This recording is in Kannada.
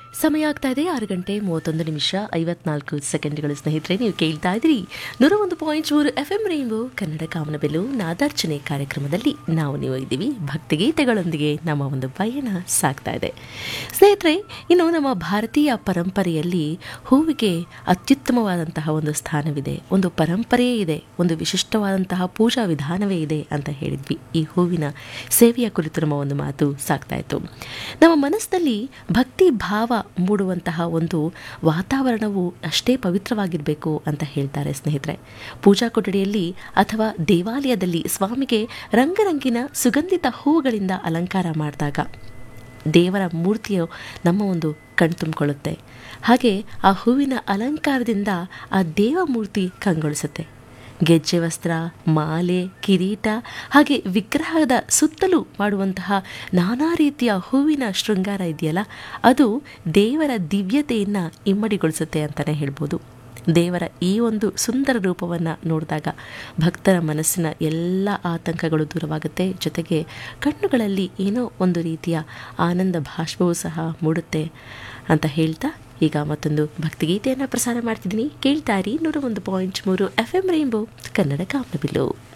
ಸಮಯ ಆಗ್ತಾ ಇದೆ ಆರು ಗಂಟೆ ಮೂವತ್ತೊಂದು ನಿಮಿಷ ಐವತ್ನಾಲ್ಕು ಸೆಕೆಂಡ್ಗಳು ಸ್ನೇಹಿತರೆ ನೀವು ಕೇಳ್ತಾ ಇದ್ರಿ ನೂರ ಒಂದು ಪಾಯಿಂಟ್ ಮೂರು ಎಫ್ ಎಂ ರೈನ್ಬೋ ಕನ್ನಡ ಕಾಮನಬೆಲ್ಲು ನಾದಾರ್ಚನೆ ಕಾರ್ಯಕ್ರಮದಲ್ಲಿ ನಾವು ನೀವು ಇದ್ದೀವಿ ಭಕ್ತಿಗೀತೆಗಳೊಂದಿಗೆ ನಮ್ಮ ಒಂದು ಪಯಣ ಸಾಗ್ತಾ ಇದೆ ಸ್ನೇಹಿತರೆ ಇನ್ನು ನಮ್ಮ ಭಾರತೀಯ ಪರಂಪರೆಯಲ್ಲಿ ಹೂವಿಗೆ ಅತ್ಯುತ್ತಮವಾದಂತಹ ಒಂದು ಸ್ಥಾನವಿದೆ ಒಂದು ಪರಂಪರೆಯೇ ಇದೆ ಒಂದು ವಿಶಿಷ್ಟವಾದಂತಹ ಪೂಜಾ ವಿಧಾನವೇ ಇದೆ ಅಂತ ಹೇಳಿದ್ವಿ ಈ ಹೂವಿನ ಸೇವೆಯ ಕುರಿತು ನಮ್ಮ ಒಂದು ಮಾತು ಸಾಗ್ತಾ ಇತ್ತು ನಮ್ಮ ಮನಸ್ಸಿನಲ್ಲಿ ಭಕ್ತಿ ಭಾವ ಮೂಡುವಂತಹ ಒಂದು ವಾತಾವರಣವು ಅಷ್ಟೇ ಪವಿತ್ರವಾಗಿರಬೇಕು ಅಂತ ಹೇಳ್ತಾರೆ ಸ್ನೇಹಿತರೆ ಪೂಜಾ ಕೊಠಡಿಯಲ್ಲಿ ಅಥವಾ ದೇವಾಲಯದಲ್ಲಿ ಸ್ವಾಮಿಗೆ ರಂಗರಂಗಿನ ಸುಗಂಧಿತ ಹೂವುಗಳಿಂದ ಅಲಂಕಾರ ಮಾಡಿದಾಗ ದೇವರ ಮೂರ್ತಿಯು ನಮ್ಮ ಒಂದು ಕಣ್ತುಂಬಿಕೊಳ್ಳುತ್ತೆ ಹಾಗೆ ಆ ಹೂವಿನ ಅಲಂಕಾರದಿಂದ ಆ ದೇವಮೂರ್ತಿ ಕಂಗೊಳಿಸುತ್ತೆ ಗೆಜ್ಜೆ ವಸ್ತ್ರ ಮಾಲೆ ಕಿರೀಟ ಹಾಗೆ ವಿಗ್ರಹದ ಸುತ್ತಲೂ ಮಾಡುವಂತಹ ನಾನಾ ರೀತಿಯ ಹೂವಿನ ಶೃಂಗಾರ ಇದೆಯಲ್ಲ ಅದು ದೇವರ ದಿವ್ಯತೆಯನ್ನು ಇಮ್ಮಡಿಗೊಳಿಸುತ್ತೆ ಅಂತಲೇ ಹೇಳ್ಬೋದು ದೇವರ ಈ ಒಂದು ಸುಂದರ ರೂಪವನ್ನು ನೋಡಿದಾಗ ಭಕ್ತರ ಮನಸ್ಸಿನ ಎಲ್ಲ ಆತಂಕಗಳು ದೂರವಾಗುತ್ತೆ ಜೊತೆಗೆ ಕಣ್ಣುಗಳಲ್ಲಿ ಏನೋ ಒಂದು ರೀತಿಯ ಆನಂದ ಭಾಷ್ಪವೂ ಸಹ ಮೂಡುತ್ತೆ ಅಂತ ಹೇಳ್ತಾ ಈಗ ಮತ್ತೊಂದು ಭಕ್ತಿಗೀತೆಯನ್ನು ಪ್ರಸಾರ ಮಾಡ್ತಿದ್ದೀನಿ ಕೇಳ್ತಾ ಇರಿ ನೂರ ಒಂದು ಪಾಯಿಂಟ್ ಮೂರು ಎಫ್ ಎಂ ರೈನ್ಬೋ ಕನ್ನಡ ಕಾಮನಬಿಲ್ಲು